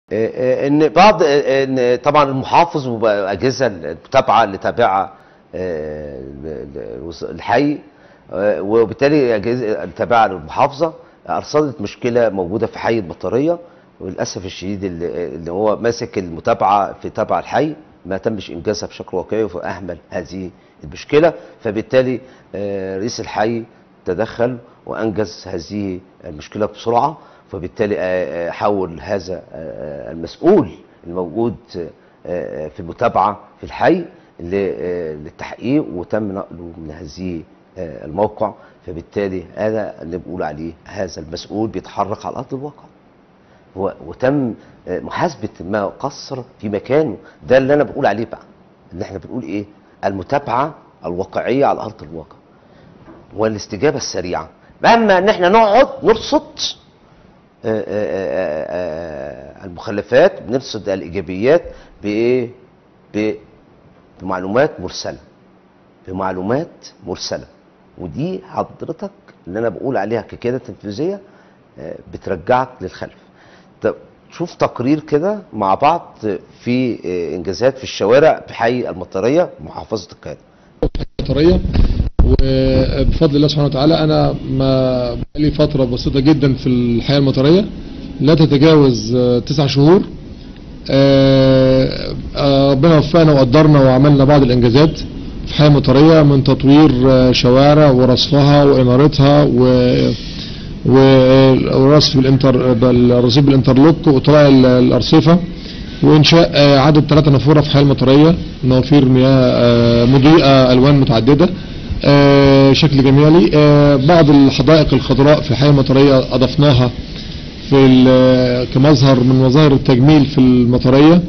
آه، ان بعض آه، ان طبعا المحافظ والاجهزه المتابعه اللي تابعه آه، ل- ل- الحي آه، وبالتالي الاجهزه التابعه للمحافظه ارصدت مشكله موجوده في حي البطاريه وللاسف الشديد اللي اللي هو ماسك المتابعه في تبع الحي ما تمش انجازها بشكل واقعي فاهمل هذه المشكله فبالتالي آه، رئيس الحي تدخل وانجز هذه المشكله بسرعه فبالتالي آه، آه، حول هذا آه، المسؤول الموجود آه، في المتابعه في الحي ل- آه، للتحقيق وتم نقله من هذه آه، الموقع فبالتالي هذا اللي بقول عليه هذا المسؤول بيتحرك على ارض الواقع و- وتم آه، محاسبه ما قصر في مكانه ده اللي انا بقول عليه بقى ان احنا بنقول ايه المتابعه الواقعيه على ارض الواقع والاستجابه السريعه اما ان احنا نقعد نرصد آه، آه، آه، آه، المخلفات بنرصد الايجابيات بايه ب- بمعلومات مرسله بمعلومات مرسله ودي حضرتك اللي انا بقول عليها ككده تنفيذيه آه، بترجعك للخلف طب شوف تقرير كده مع بعض في آه، انجازات في الشوارع في حي المطريه محافظه القاهره طريه وبفضل الله سبحانه وتعالى انا ما بقالي فتره بسيطه جدا في الحياه المطريه لا تتجاوز آه، تسع شهور آه، آه، ربنا وفقنا وقدرنا وعملنا بعض الانجازات في الحياه المطريه من تطوير آه، شوارع ورصفها وانارتها و والرصف بالانتر بالرصيف بالانترلوك وطلاء ال- الارصفه وانشاء آه، عدد ثلاثة نافوره في الحياه المطريه موافير مياه آه، مضيئه الوان متعدده آه، شكل جمالي آه، بعض الحدائق الخضراء في الحياه المطريه اضفناها في ال- كمظهر من مظاهر التجميل في المطريه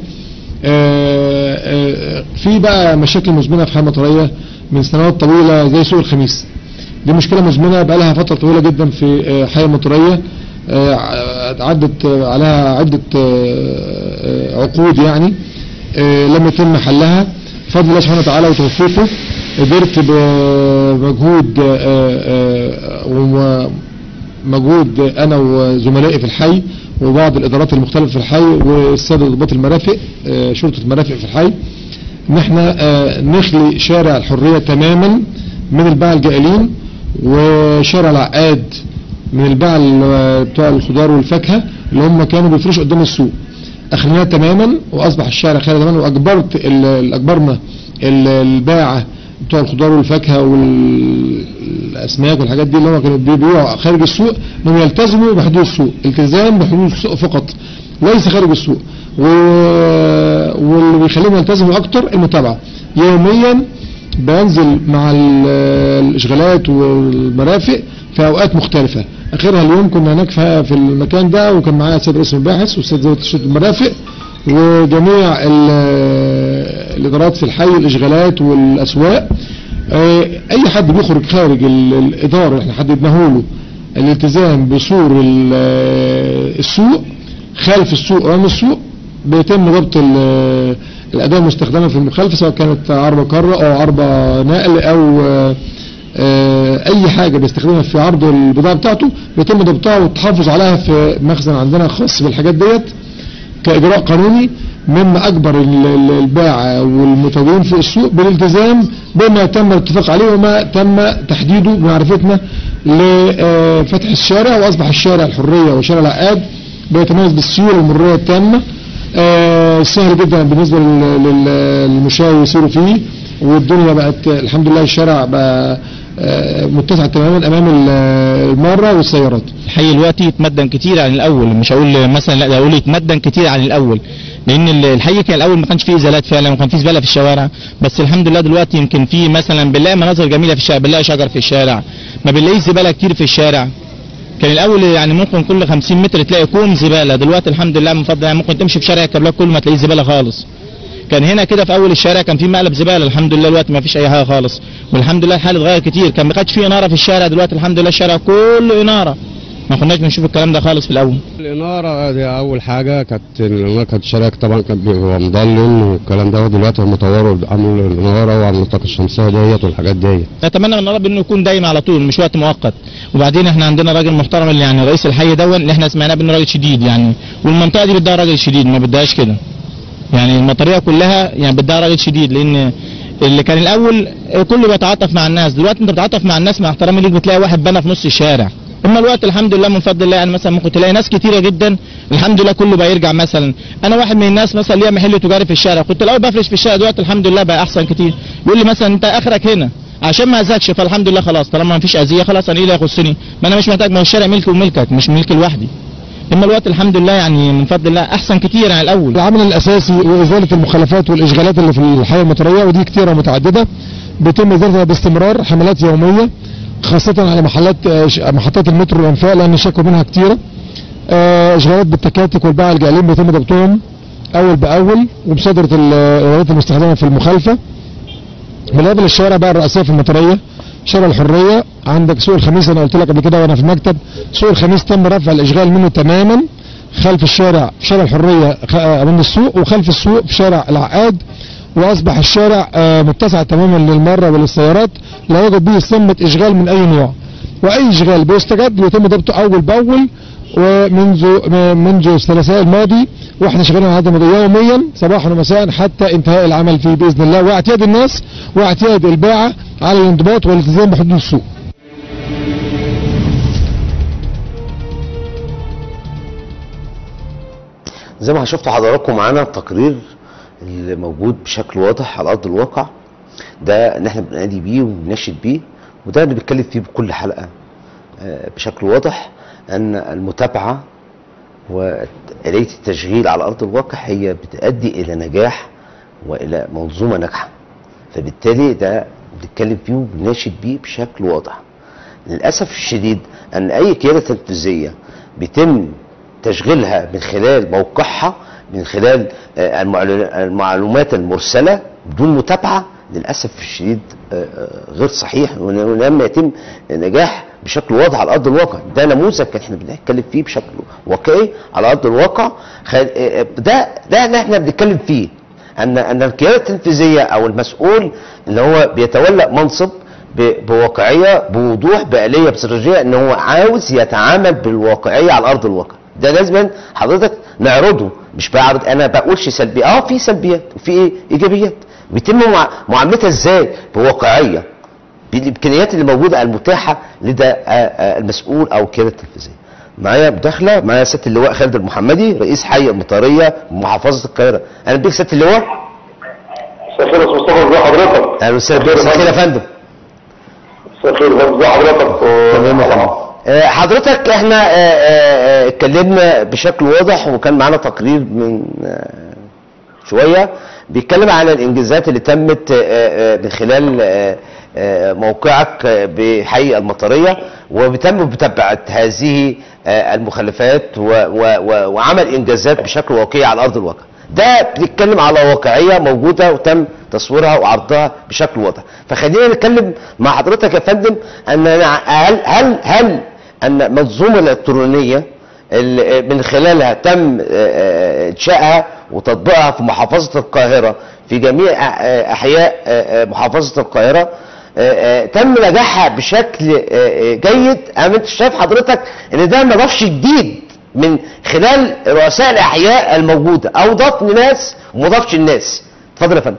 آه، آه، في بقى مشاكل مزمنه في الحياه المطريه من سنوات طويله زي سوق الخميس دي مشكله مزمنه بقى لها فتره طويله جدا في آه، حي المطريه آه، عدت آه، عليها عده آه، آه، عقود يعني آه، لم يتم حلها بفضل الله سبحانه وتعالى وتوفيقه قدرت بمجهود آه، آه، وم- مجهود انا وزملائي في الحي وبعض الادارات المختلفه في الحي والساده ضباط المرافق آه، شرطه المرافق في الحي ان احنا آه، نخلي شارع الحريه تماما من الباعة الجائلين وشارع العقاد من الباعة ال- بتوع الخضار والفاكهه اللي هم كانوا بيفرشوا قدام السوق اخليناه تماما واصبح الشارع خالي تماما واجبرت ال- اجبرنا ال- الباعه بتوع الخضار والفاكهه والاسماك والحاجات دي اللي هم كانوا بيبيعوا خارج السوق انهم يلتزموا بحدود السوق التزام بحدود السوق فقط ليس خارج السوق و... واللي بيخليهم يلتزموا اكتر المتابعه يوميا بنزل مع ال- الاشغالات والمرافق في اوقات مختلفه اخرها اليوم كنا هناك في في المكان ده وكان معايا السيد رئيس المباحث والسيد زوجة شرطه المرافق وجميع ال- الادارات في الحي الاشغالات والاسواق آه، اي حد بيخرج خارج ال- الاداره اللي احنا حددناه له الالتزام بسور ال- السوق خلف السوق امام السوق بيتم ضبط ال- الاداه المستخدمه في المخالفه سواء كانت عربه كره او عربه نقل او آه، آه، اي حاجه بيستخدمها في عرض البضاعه بتاعته بيتم ضبطها والتحفظ عليها في مخزن عندنا خاص بالحاجات ديت كاجراء قانوني مما اجبر ال- ال- الباعة والمتواجدين في السوق بالالتزام بما تم الاتفاق عليه وما تم تحديده بمعرفتنا لفتح الشارع واصبح الشارع الحريه وشارع العقاد بيتميز بالسيوله المروريه التامه آه، سهل جدا بالنسبه لل- لل- للمشاة يسيروا فيه والدنيا بقت الحمد لله الشارع بقى آه، متسع تماما امام ال- الماره والسيارات الحي دلوقتي يتمدن كتير عن الاول مش هقول مثلا لا ده اقول يتمدن كتير عن الاول لان ال- الحي كان الاول ما كانش فيه ازالات فعلا وكان فيه زباله في الشوارع بس الحمد لله دلوقتي يمكن فيه مثلا بنلاقي مناظر جميله في الشارع بنلاقي شجر في الشارع ما بنلاقيش زباله كتير في الشارع كان الاول يعني ممكن كل 50 متر تلاقي كوم زباله دلوقتي الحمد لله من فضل يعني ممكن تمشي في شارع الكابلات كله ما تلاقيش زباله خالص كان هنا كده في اول الشارع كان في مقلب زباله الحمد لله دلوقتي ما فيش اي حاجه خالص والحمد لله الحال اتغير كتير كان ما كانش في اناره في الشارع دلوقتي الحمد لله الشارع كله اناره ما كناش بنشوف الكلام ده خالص في الاول الإنارة دي أول حاجة كانت الإنارة كانت شارك طبعا كان بيبقى مضلم والكلام ده دلوقتي هم طوروا عملوا الإنارة وعملوا الطاقة الشمسية ديت والحاجات ديت نتمنى من رب انه يكون دايم على طول مش وقت مؤقت وبعدين احنا عندنا راجل محترم اللي يعني رئيس الحي دون اللي احنا سمعناه بانه راجل شديد يعني والمنطقه دي بدها راجل شديد ما بدهاش كده يعني المطريه كلها يعني بدها راجل شديد لان اللي كان الاول كله بيتعاطف مع الناس دلوقتي انت بتتعاطف مع الناس مع احترامي ليك بتلاقي واحد بنى في نص الشارع اما الوقت الحمد لله من فضل الله يعني مثلا ممكن تلاقي ناس كتيره جدا الحمد لله كله بقى يرجع مثلا انا واحد من الناس مثلا ليا محل تجاري في الشارع كنت الاول بفرش في الشارع دلوقتي الحمد لله بقى احسن كتير يقول لي مثلا انت اخرك هنا عشان ما اذاكش فالحمد لله خلاص طالما ما فيش اذيه خلاص انا ايه اللي يخصني ما انا مش محتاج ما هو الشارع ملكي وملكك مش ملكي لوحدي اما الوقت الحمد لله يعني من فضل الله احسن كتير عن الاول العمل الاساسي وازاله المخالفات والاشغالات اللي في الحياه المطريه ودي كتيره ومتعدده بيتم ازالتها باستمرار حملات يوميه خاصه على محلات آه، ش- محطات المترو والانفاق لان شكوا منها كتيره آه، اشغالات بالتكاتك والباعة الجائلين بيتم ضبطهم اول باول وبصدره الادارات المستخدمه في المخالفه بالاضافه للشوارع بقى الرئيسيه في المطريه شارع الحريه عندك سوق الخميس انا قلت لك قبل كده وانا في المكتب سوق الخميس تم رفع الاشغال منه تماما خلف الشارع في شارع الحريه خ- آه، من السوق وخلف السوق في شارع العقاد واصبح الشارع آه، متسع تماما للمره وللسيارات لا يوجد به سمه اشغال من اي نوع واي اشغال بيستجد بيتم ضبطه اول باول ومنذ م- منذ الثلاثاء الماضي واحنا شغالين على هذا الموضوع يوميا صباحا ومساء حتى انتهاء العمل فيه باذن الله واعتياد الناس واعتياد الباعه على الانضباط والالتزام بحدود السوق زي ما شفتوا حضراتكم معانا التقرير اللي موجود بشكل واضح على ارض الواقع ده ان احنا بننادي بيه وبنناشد بيه وده اللي بنتكلم فيه بكل حلقه آه، بشكل واضح ان المتابعه وآلية التشغيل على ارض الواقع هي بتؤدي الى نجاح والى منظومه ناجحه فبالتالي ده بنتكلم فيه وبنناشد بيه بشكل واضح للاسف الشديد ان اي قياده تنفيذيه بيتم تشغيلها من خلال موقعها من خلال آه، المعلو- المعلومات المرسله بدون متابعه للاسف الشديد آه، آه، غير صحيح ون- ولما يتم نجاح بشكل واضح على ارض الواقع ده نموذج احنا بنتكلم فيه بشكل واقعي على ارض الواقع خ- آه، آه، ده ده اللي احنا بنتكلم فيه ان ان القياده التنفيذيه او المسؤول اللي هو بيتولى منصب ب- بواقعيه بوضوح باليه باستراتيجيه ان هو عاوز يتعامل بالواقعيه على ارض الواقع ده لازم حضرتك نعرضه مش بعرض انا بقولش سلبي اه في سلبيات وفي ايه ايجابيات بيتم مع- معاملتها ازاي بواقعيه بالامكانيات اللي موجوده المتاحه لدى آه، آه، المسؤول او القياده التنفيذيه معايا مداخله معايا سياده اللواء خالد المحمدي رئيس حي المطريه محافظه القاهره اهلا بيك سياده اللواء مساء الخير يا أستاذ مصطفى ازي حضرتك؟ اهلا وسهلا بيك مساء الخير يا فندم مساء الخير ازي حضرتك؟ تمام يا فندم آه، حضرتك احنا آه، آه، آه، اتكلمنا بشكل واضح وكان معانا تقرير من آه، شويه بيتكلم على الانجازات اللي تمت آه، آه، من خلال آه، آه، موقعك آه، بحي المطريه وبتم متابعه هذه آه، المخلفات و- و- و- وعمل انجازات بشكل واقعي على ارض الواقع. ده بيتكلم على واقعيه موجوده وتم تصويرها وعرضها بشكل واضح. فخلينا نتكلم مع حضرتك يا فندم ان هل هل هل ان المنظومه الالكترونيه اللي من خلالها تم آه، آه، انشائها وتطبيقها في محافظه القاهره في جميع آه، احياء آه، آه، محافظه القاهره آه، آه، تم نجاحها بشكل آه، آه، جيد ام انت شايف حضرتك ان ده مضافش جديد من خلال رؤساء الاحياء الموجوده او ضاف لناس ومضافش الناس اتفضل يا فندم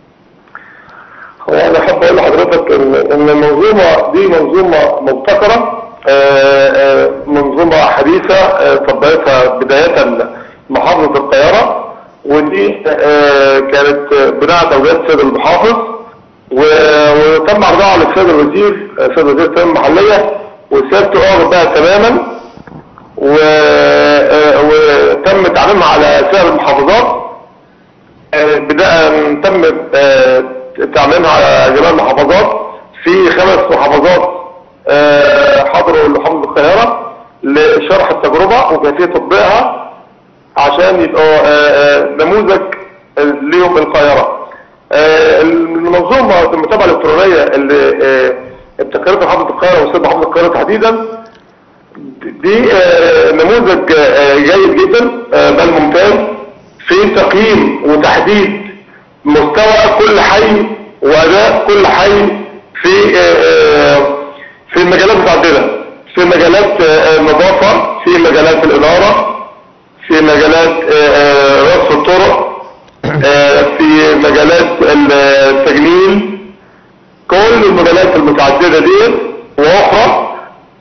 هو انا حابب اقول لحضرتك ان ان المنظومه دي منظومه مبتكره آه، آه، منظومه حديثه آه، طبقتها بدايه محافظه القاهره ودي آه، كانت بناء على توجيهات السيد المحافظ و- وتم عرضها على السيد الوزير آه، السيد وزير التنميه المحليه وسيادته اعرض بها تماما و- آه، وتم تعليمها على سائر المحافظات آه، بداية تم آه، تعليمها على جميع المحافظات في خمس محافظات آه، حضروا لحافظ القاهرة لشرح التجربة وكيفية تطبيقها عشان يبقوا آه، آه، نموذج ليهم القاهرة آه، المنظومة المتابعة الإلكترونية اللي آه، ابتكرتها محافظة القاهرة والسيد محافظة القاهرة تحديدا دي آه، نموذج آه، جيد جدا آه، بل ممتاز في تقييم وتحديد مستوى كل حي واداء كل حي في آه، في مجالات متعدده في مجالات آه، النظافه في مجالات الاداره في مجالات آه، آه، رصف الطرق آه، في مجالات التجميل كل المجالات المتعدده دي واخرى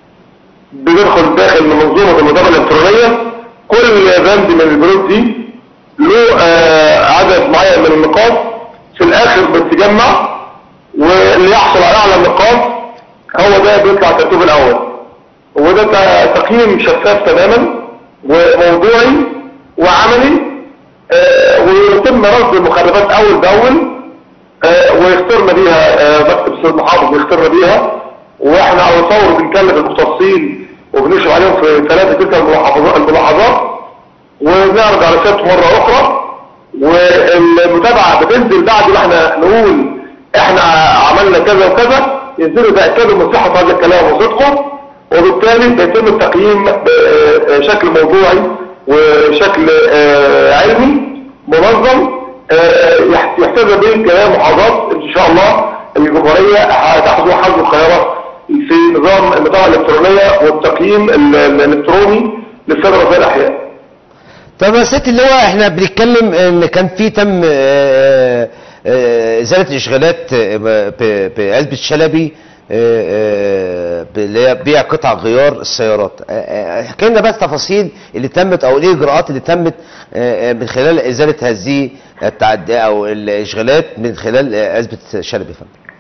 بندخل داخل من منظومه المتابعه الالكترونيه كل بند من البنود دي له آه، عدد معين من النقاط في الاخر بتجمع واللي يحصل على اعلى النقاط هو ده بيطلع الترتيب الاول وده ت- تقييم شفاف تماما وموضوعي وعملي آه، ويتم رصد المخالفات اول باول آه، ويختارنا بيها آه، مكتب السيد المحافظ ويختارنا بيها واحنا على طور بنكلم المختصين وبنشرف عليهم في ثلاثة تلك الملاحظات الملاحظات ونعرض على سيادته مرة أخرى والمتابعة بتنزل بعد ما احنا نقول احنا عملنا كذا وكذا ينزلوا يتأكدوا من صحة هذا الكلام وصدقه وبالتالي بيتم التقييم بشكل موضوعي وشكل آه، علمي منظم آه، يح- يحتذى به جميع محافظات ان شاء الله الجمهورية هتاخد حظ القاهرة في نظام المتابعة الالكترونية والتقييم ال- الالكتروني للسادة رؤساء الاحياء طب يا ست اللي هو احنا بنتكلم ان كان في تم آه، آه، ازاله اشغالات آه، ب- بعلبه شلبي آه، آه، اللي هي بيع قطع غيار السيارات آه، آه، احكي لنا بقى التفاصيل اللي تمت او ايه الاجراءات اللي تمت آه، آه، من خلال ازاله هذه التعدي او الاشغالات من خلال آه، علبه شلبي يا فندم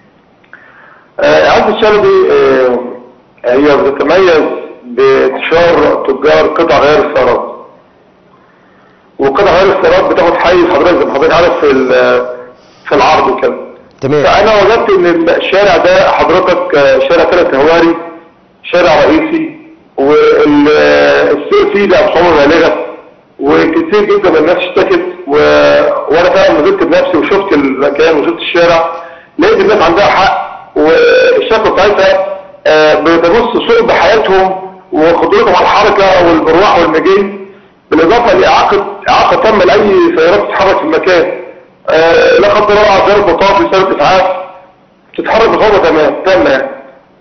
آه، عبد الشلبي آه، هي بتتميز بانتشار تجار قطع غير السيارات وقطع غير السيارات بتاخد حيز حضرتك زي ما حضرتك عارف في ال- في العرض وكده تمام فانا وجدت ان الشارع ده حضرتك آه، شارع ثلاث هواري شارع رئيسي والسير فيه بأسعار بالغة وكتير جدا من الناس اشتكت و... وانا فعلا نزلت بنفسي وشفت المكان وشفت الشارع لقيت الناس عندها حق والشكوى بتاعتها آه، بتبص سوء بحياتهم وقدرتهم على الحركة والمروح والمجي بالاضافة لاعاقة اعاقة تامة لاي سيارات تتحرك في المكان آه، لا قدر الله سيارة مطاف سيارة اسعاف تتحرك بصعوبة تمام تامة يعني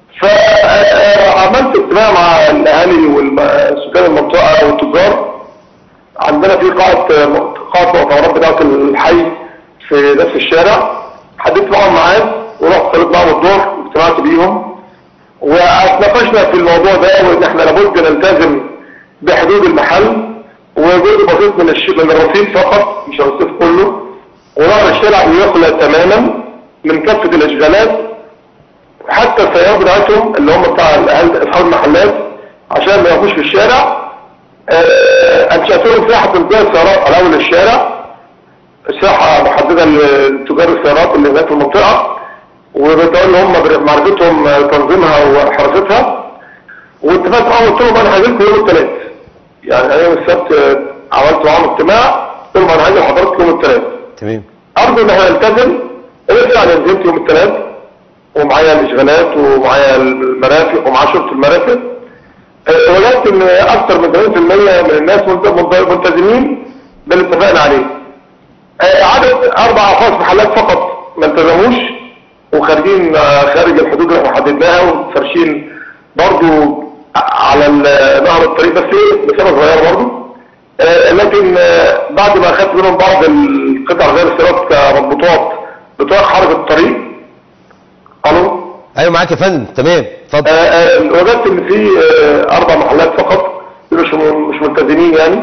فعملت اجتماع مع الاهالي وسكان المنطقة والتجار عندنا في قاعة قاعة مؤتمرات بتاعة الحي في نفس الشارع حددت معاهم ميعاد ورحت صليت معاهم الظهر واجتمعت بيهم واتناقشنا في الموضوع ده وان احنا لابد نلتزم بحدود المحل وجزء بسيط من الش... من الرصيف فقط مش الرصيف كله ونهر الشارع بيخلى تماما من كافة الاشغالات حتى السيارات بتاعتهم اللي هم بتاع الأهل- اصحاب المحلات عشان ما يقفوش في الشارع آه، انشأت لهم ساحة تنقية السيارات على اول الشارع ساحة محددة لتجار السيارات اللي هناك في المنطقة وبتقول هم معرفتهم آه، تنظيمها وحراستها واتفقت معاهم قلت لهم انا هجيلكم يوم الثلاث يعني يوم السبت آه، عملت معاهم اجتماع قلت لهم انا هاجي لحضرتك يوم الثلاث تمام ارجو ان احنا نلتزم لسه انا نزلت يوم الثلاث ومعايا الاشغالات ومعايا المرافق ومعايا شرطه المرافق آه، وجدت ان اكثر من 80% من الناس ملت- ملت- ملتزمين باللي اتفقنا عليه آه، عدد اربع افراد محلات فقط ما التزموش وخارجين آه، خارج الحدود اللي احنا حددناها وفرشين برضو على ال- نهر الطريق بس ايه مسافه صغيره برضو آه، لكن آه، بعد ما اخدت منهم بعض القطع غير السيارات كمضبوطات بتوع حركه الطريق الو ايوه معاك يا فندم تمام اتفضل آه، آه، وجدت ان في آه، اربع محلات فقط مش مش ملتزمين يعني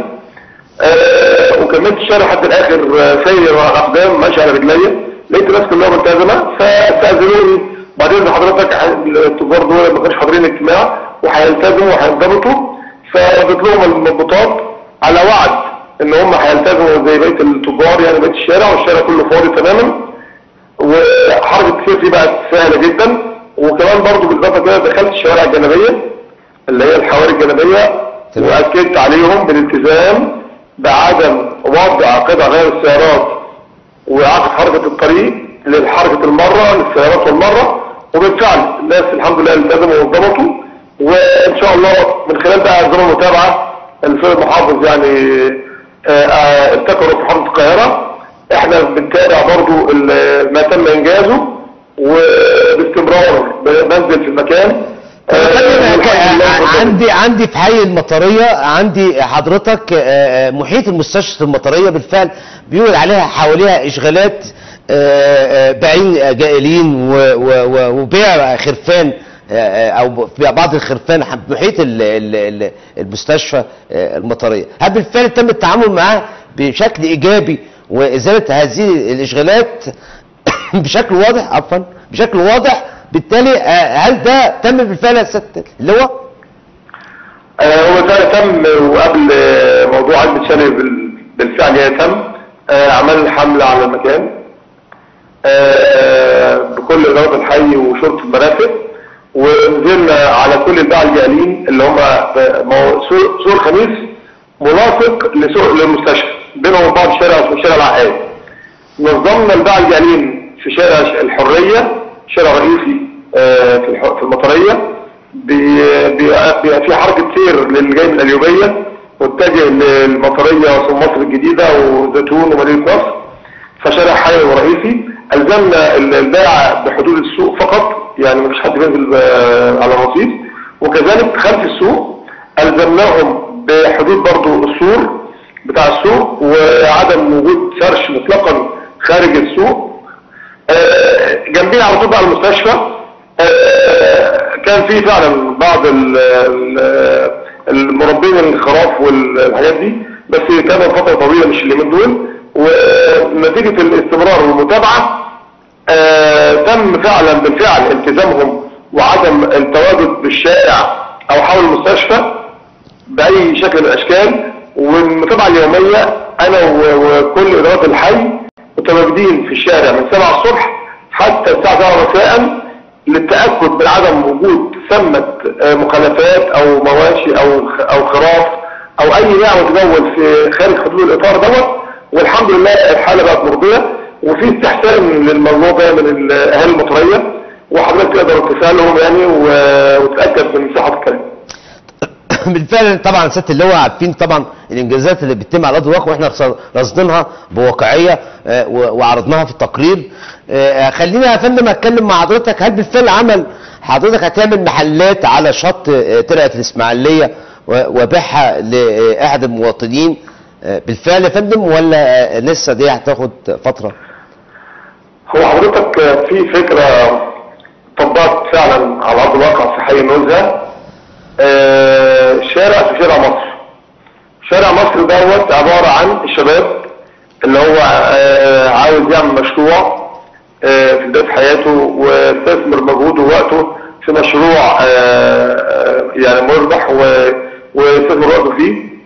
آه، وكملت الشارع حتى الاخر آه، سير على الاقدام ماشي على رجليا لقيت الناس كلها ملتزمه فاستاذنوني بعدين حضرتك التجار دول ما كانوش حاضرين الاجتماع وهيلتزموا وهينضبطوا فضيت لهم المضبوطات على وعد ان هم هيلتزموا زي بقيه التجار يعني بقيه الشارع والشارع كله فاضي تماما وحركة السير دي بقت سهلة جدا وكمان برضو بالإضافة كده دخلت الشوارع الجانبية اللي هي الحواري الجانبية تمام. وأكدت عليهم بالالتزام بعدم وضع قطع غير السيارات وإعاقة حركة الطريق لحركة المرة للسيارات والمرة وبالفعل الناس الحمد لله التزموا وانضبطوا وان شاء الله من خلال بقى نظام المتابعه السيد المحافظ يعني آه، آه، ابتكروا في محافظه القاهره احنا بنتابع برضو ال- ما تم انجازه وباستمرار بنزل في المكان آه، خلينا ك- والحمد لله عندي عندي في حي المطريه عندي حضرتك آه، آه، محيط المستشفى المطريه بالفعل بيقول عليها حواليها اشغالات آه، آه، بايعين جائلين و- و- و- وبيع خرفان آه، آه، او بيع بعض الخرفان في محيط ال- ال- ال- المستشفى آه، المطريه هل بالفعل تم التعامل معاه بشكل ايجابي وازاله هذه الاشغالات بشكل واضح عفوا بشكل واضح بالتالي آه، هل ده تم بالفعل يا سياده اللواء؟ آه، هو ده تم وقبل آه، موضوع علبة شلبي بال- بالفعل يتم آه، عملنا حملة على المكان آه، بكل إدارات الحي وشرطة المرافق ونزلنا على كل الباعة الجائلين اللي هم في- ما هو سوق سوق الخميس ملاصق لسوق للمستشفى بينهم وبعض شارع اسمه شارع العقاد نظمنا الباعة الجائلين في شارع الحرية شارع رئيسي آه، في الح- في المطرية بي- بي- بيبقى في حركة سير للي جاي من القليوبية متجه للمطرية ثم مصر الجديدة وزيتون ومدينة نصر فشارع حي ورئيسي ألزمنا ال- الباعة بحدود السوق فقط يعني مفيش حد بينزل آه، على الرصيف وكذلك خلف السوق ألزمناهم بحدود برضو السور بتاع السوق وعدم وجود فرش مطلقا خارج السوق آه، جنبينا على طول بقى المستشفى آه، كان في فعلا بعض ال- ال- المربين الخراف والحاجات دي بس كان فترة طويلة مش اليومين دول ونتيجة الاستمرار والمتابعة آه، تم فعلا بالفعل التزامهم وعدم التواجد بالشارع او حول المستشفى باي شكل من الاشكال والمتابعه اليوميه انا و- وكل ادارات الحي متواجدين في الشارع من 7 الصبح حتى الساعه 7 مساء للتاكد من عدم وجود ثمه آه، مخالفات او مواشي او خ- او خراف او اي نوع متجول في خارج حدود الاطار دوت والحمد لله الحاله بقت مرضيه وفي استحسان للموضوع ده من ال- اهالي المطريه وحضرتك تقدر تسالهم يعني و- وتتاكد من صحه الكلام بالفعل طبعا سياده اللواء عارفين طبعا الانجازات اللي بتتم على ارض الواقع واحنا رص- راصدينها بواقعيه آه، و- وعرضناها في التقرير آه، خلينا يا فندم اتكلم مع حضرتك هل بالفعل عمل حضرتك هتعمل محلات على شط آه، ترعه الاسماعيليه و- وبيعها لاحد المواطنين آه، بالفعل يا فندم ولا آه، لسه دي هتاخد فتره؟ هو حضرتك في فكرة طبقت فعلا على أرض الواقع في حي النزهة آه، شارع في شارع مصر شارع مصر دوت عبارة عن الشباب اللي هو آه، عاوز يعمل مشروع آه، في بداية حياته ويستثمر مجهوده ووقته في مشروع آه، آه، يعني مربح و- ويستثمر وقته فيه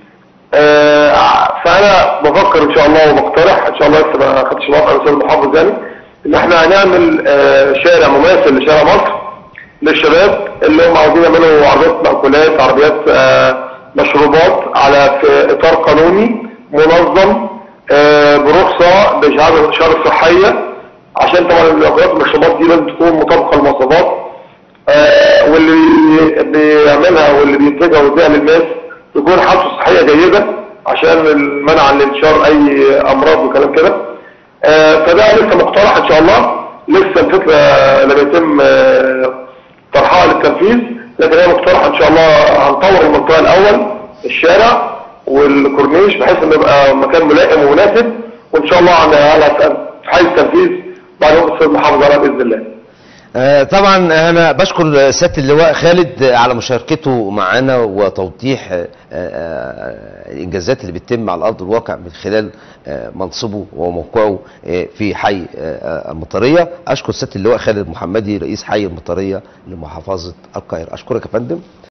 آه، فانا بفكر ان شاء الله وبقترح ان شاء الله لسه ما خدتش موافقه من الاستاذ المحافظ يعني ان احنا هنعمل آه، شارع مماثل لشارع مصر للشباب اللي هم عاوزين يعملوا عربيات مأكولات عربيات آه، مشروبات على في اطار قانوني منظم آه، برخصه بشهاده الشهاده الصحيه عشان طبعا المأكولات والمشروبات دي لازم تكون مطابقه للمواصفات آه، واللي بيعملها واللي بينتجها ويبيع للناس تكون حالته الصحية جيدة عشان المنع من انتشار اي امراض وكلام كده آه، فده لسه مقترح ان شاء الله لسه الفكرة لم يتم آه، طرحها للتنفيذ لكن هي مقترح ان شاء الله هنطور المنطقة الاول الشارع والكورنيش بحيث انه يبقى مكان ملائم ومناسب وان شاء الله على على حي التنفيذ بعد وقت المحافظة عليها باذن الله آه، طبعا انا بشكر سياده اللواء خالد على مشاركته معنا وتوضيح آه، آه، الانجازات اللي بتتم على ارض الواقع من خلال آه، منصبه وموقعه آه، في حي آه، المطريه اشكر سياده اللواء خالد محمدي رئيس حي المطريه لمحافظه القاهره اشكرك يا فندم